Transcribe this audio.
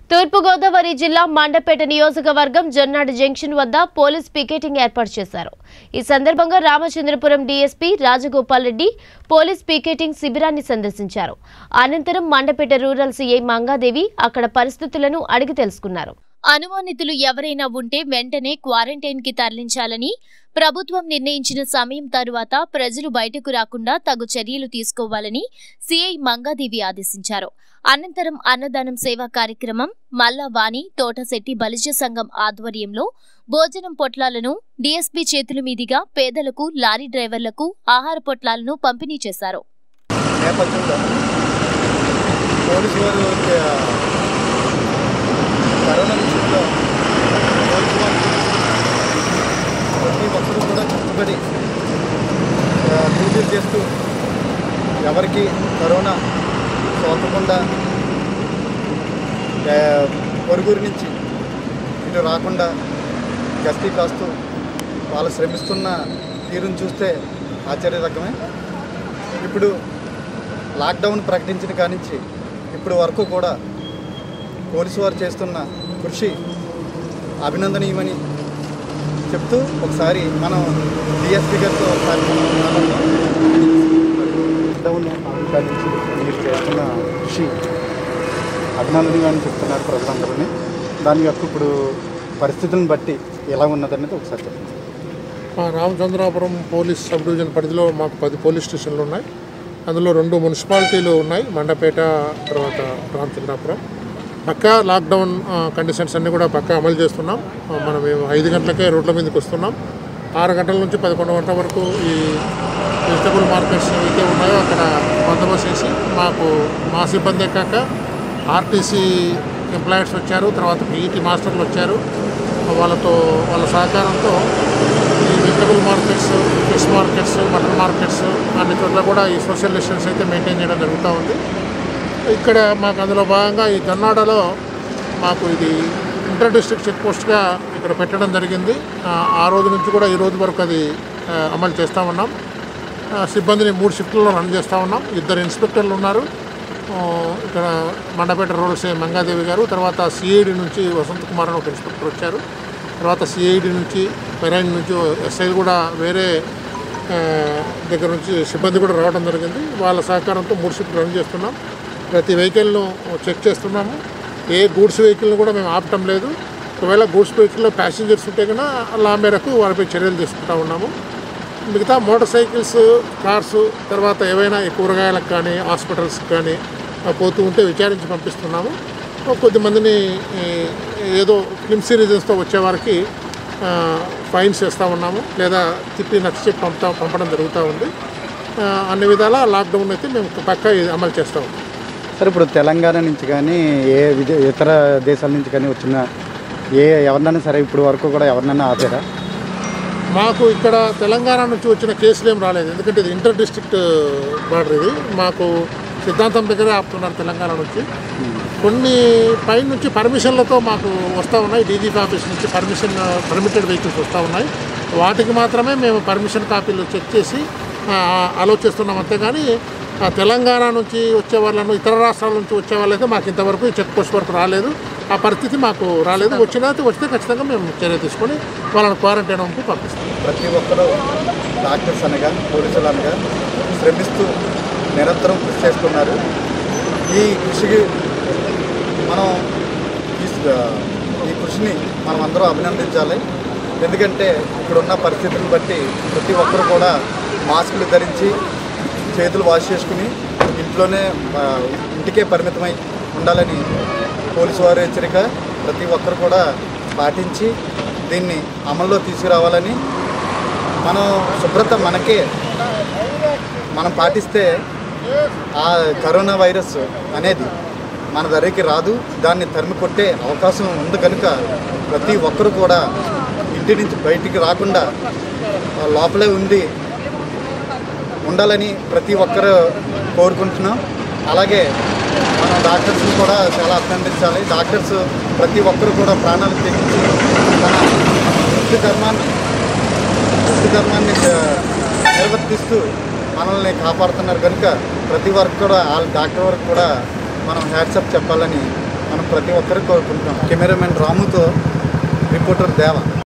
తూర్పుగోదావరి జిల్లా మండపేట నియోజకవర్గం జొన్నాడు జంక్షన్ వద్ద పోలీస్ పికెటింగ్ ఏర్పాటు చేశారు ఈ సందర్భంగా Ramachandrapuram DSP Rajagopal Reddy police picketing శిబిరాన్ని సందర్శించారు అనంతరం మండపేట రూరల్ సీఐ మంగాదేవి అక్కడ పరిస్థితులను అడిగి తెలుసుకున్నారు అనుమానితులు ఎవరైనా ఉంటే వెంటనే క్వారంటైన్ కి తరలించాలని ప్రభుత్వం నిర్ణయించిన సమయం తరువాత ప్రజలు బయటకు రాకుండా తగు చర్యలు తీసుకోవాలని సిఐ మంగాదేవి ఆదేశించారు అనంతరం అన్నదానం సేవా కార్యక్రమం మల్లావాణి తోటశెట్టి బలిజ సంఘం ఆధ్వర్యంలో భోజనం పొట్లాలను డీఎస్పీ చేతుల మీదుగా పేదలకు లారీ డ్రైవర్లకు ఆహార పొట్లాలను పంపిణీ చేశారు నేపథ్యంలో పోలీసు వారు ఆ, కరోనా విషయంలో పోలీసు వారు ప్రతి ఒక్కరూ కూడా కట్టుబడి ఆ, డ్యూటీలు చేస్తూ ఎవరికి కరోనా సోకకుండా ఆ, పొరుగురి నుంచి ఇటు రాకుండా గస్తీ కాస్తూ వాళ్ళు శ్రమిస్తున్న తీరును చూస్తే ఆశ్చర్యరకమే ఇప్పుడు లాక్డౌన్ ప్రకటించిన కానించి ఇప్పుడు వరకు కూడా పోలీసు వారు చేస్తున్న కృషి అభినందనీయమని చెప్తూ ఒకసారి మనం డిఎస్పీ గారితో ఒకసారి మాట్లాడదాం. లాక్డౌన్ ప్రకటించి మీరు చేస్తున్న కృషి అభినందనీయమని చెప్తున్నారు ప్రజలందరూ దాని యొక్క ఇప్పుడు పరిస్థితులను బట్టి ఎలా ఉన్నదనేది ఒకసారి చెప్పండి మా రామచంద్రాపురం పోలీస్ సబ్ డివిజన్ పరిధిలో మాకు పది పోలీస్ స్టేషన్లు ఉన్నాయి అందులో రెండు మున్సిపాలిటీలు ఉన్నాయి మండపేట తర్వాత రామచంద్రాపురం పక్కా లాక్డౌన్ ఆ, కండిషన్స్ అన్నీ కూడా పక్కా అమలు చేస్తున్నాం ఆ, మనం మేము ఐదు గంటలకే రోడ్ల మీదకి వస్తున్నాం ఆరు గంటల నుంచి పదకొండు గంటల వరకు ఈ వెజిటబుల్ మార్కెట్స్ ఏవైతే ఉన్నాయో అక్కడ బందోబస్తు చేసి మాకు మా సిబ్బందే కాక ఆర్టీసీ ఎంప్లాయర్స్ వచ్చారు తర్వాత పీఈటీ మాస్టర్లు వచ్చారు వాళ్ళతో వాళ్ళ సహకారంతో ఈ vegetable markets fish markets mutton markets అన్ని చోట్ల కూడా ఈ సోషల్ డిస్టెన్స్ అయితే మెయింటైన్ చేయడం జరుగుతూ ఉంది ఇక్కడ మాకు అందులో భాగంగా ఈ జొన్నాడలో మాకు ఇది ఇంటర్ డిస్ట్రిక్ట్ చెక్ పోస్ట్గా ఇక్కడ పెట్టడం జరిగింది ఆ, ఆ రోజు నుంచి కూడా ఈ రోజు వరకు అది ఆ, అమలు చేస్తూ ఉన్నాం ఆ, సిబ్బందిని మూడు షిఫ్ట్లలో రన్ చేస్తూ ఉన్నాం ఇద్దరు ఇన్స్పెక్టర్లు ఉన్నారు ఆ, ఇక్కడ మండపేట రూరల్ సే మంగాదేవి గారు తర్వాత సిఐడి నుంచి వసంత్ కుమార్ అని ఒక ఇన్స్పెక్టర్ వచ్చారు తర్వాత సిఐడి నుంచి మెరైన్ నుంచి ఎస్ఐ కూడా వేరే ఆ, దగ్గర నుంచి సిబ్బంది కూడా రావడం జరిగింది వాళ్ళ సహకారంతో మూడు షిఫ్ట్ రన్ చేస్తున్నాం ప్రతి వెహికల్ను చెక్ చేస్తున్నాము ఏ గూడ్స్ వెహికల్ను కూడా మేము ఆపటం లేదు ఒకవేళ గూడ్స్ వెహికల్లో ప్యాసింజర్స్ ఉంటే కన్నా అలా మేరకు వారిపై చర్యలు తీసుకుంటా ఉన్నాము మిగతా మోటార్ సైకిల్స్ కార్స్ తర్వాత ఏవైనా ఈ కూరగాయలకు కానీ హాస్పిటల్స్కి కానీ ఆ, పోతూ ఉంటే విచారించి పంపిస్తున్నాము కొద్దిమందిని ఈ, ఏదో క్లిమ్సీ రీజన్స్తో వచ్చేవారికి ఆ, ఫైన్స్ వేస్తూ ఉన్నాము లేదా తిప్పి నచ్చ చెప్పి పంపుతా పంపడం జరుగుతూ ఉంది ఆ, అన్ని విధాల లాక్డౌన్ అయితే మేము పక్కా ఇది అమలు చేస్తూ ఉన్నాం సార్ ఇప్పుడు తెలంగాణ నుంచి కానీ ఏ విదే ఇతర దేశాల నుంచి కానీ వచ్చిన ఏ ఎవరినైనా సరే ఇప్పుడు వరకు కూడా ఎవరినైనా ఆపారా మాకు ఇక్కడ తెలంగాణ నుంచి వచ్చిన కేసులు ఏం రాలేదు ఎందుకంటే ఇది ఇంటర్ డిస్ట్రిక్ట్ బార్డర్ ఇది మాకు సిద్ధాంతం దగ్గరే ఆపుతున్నారు తెలంగాణ నుంచి కొన్ని పై నుంచి పర్మిషన్లతో మాకు వస్తూ ఉన్నాయి డీజీపీ ఆఫీస్ నుంచి పర్మిషన్ పర్మిటెడ్ వెహికల్స్ వస్తూ ఉన్నాయి వాటికి మాత్రమే మేము పర్మిషన్ కాపీలు చెక్ చేసి అలో చేస్తున్నాం అంతేగాని ఆ, తెలంగాణ నుంచి వచ్చే వాళ్ళను ఇతర రాష్ట్రాల నుంచి వచ్చే వాళ్ళైతే మాకు ఇంతవరకు ఈ చెక్ పోస్ట్ వరకు రాలేదు ఆ పరిస్థితి మాకు రాలేదు వచ్చినా వస్తే ఖచ్చితంగా మేము చర్య తీసుకొని వాళ్ళని క్వారంటైన్ పంపి పంపిస్తాం ప్రతి ఒక్కరూ డాక్టర్స్ అనగా పోలీసులు అనగా శ్రమిస్తూ నిరంతరం కృషి చేస్తున్నారు ఈ కృషికి మనం ఈ- ఈ కృషిని మనం అందరం అభినందించాలి ఎందుకంటే ఇప్పుడున్న పరిస్థితులను బట్టి ప్రతి ఒక్కరు కూడా మాస్కులు ధరించి చేతులు వాష్ చేసుకుని ఇంట్లోనే ఆ, ఇంటికే పరిమితమై ఉండాలని పోలీసు వారి హెచ్చరిక ప్రతి ఒక్కరు కూడా పాటించి దీన్ని అమల్లో తీసుకురావాలని మనం శుభ్రత మనకే మనం పాటిస్తే ఆ కరోనా వైరస్ అనేది మన దగ్గరికి రాదు దాన్ని తరిమి కొట్టే అవకాశం ఉంది కనుక ప్రతి ఒక్కరు కూడా ఇంటి నుంచి బయటికి రాకుండా ఆ, లోపలే ఉండి ఉండాలని ప్రతి ఒక్కరు కోరుకుంటున్నాం అలాగే మనం డాక్టర్స్ని కూడా చాలా అభినందించాలి డాక్టర్స్ ప్రతి ఒక్కరు కూడా ప్రాణాలు తెగించి తన వృత్తి ధర్మాన్ని వృత్తి ధర్మాన్ని ఆ, నిర్వర్తిస్తూ మనల్ని కాపాడుతున్నారు కనుక ప్రతి వరకు కూడా వాళ్ళ డాక్టర్ వరకు కూడా మనం హ్యాట్సప్ చెప్పాలని మనం ప్రతి ఒక్కరికి కోరుకుంటున్నాం కెమెరామెన్ రాముతో రిపోర్టర్ దేవ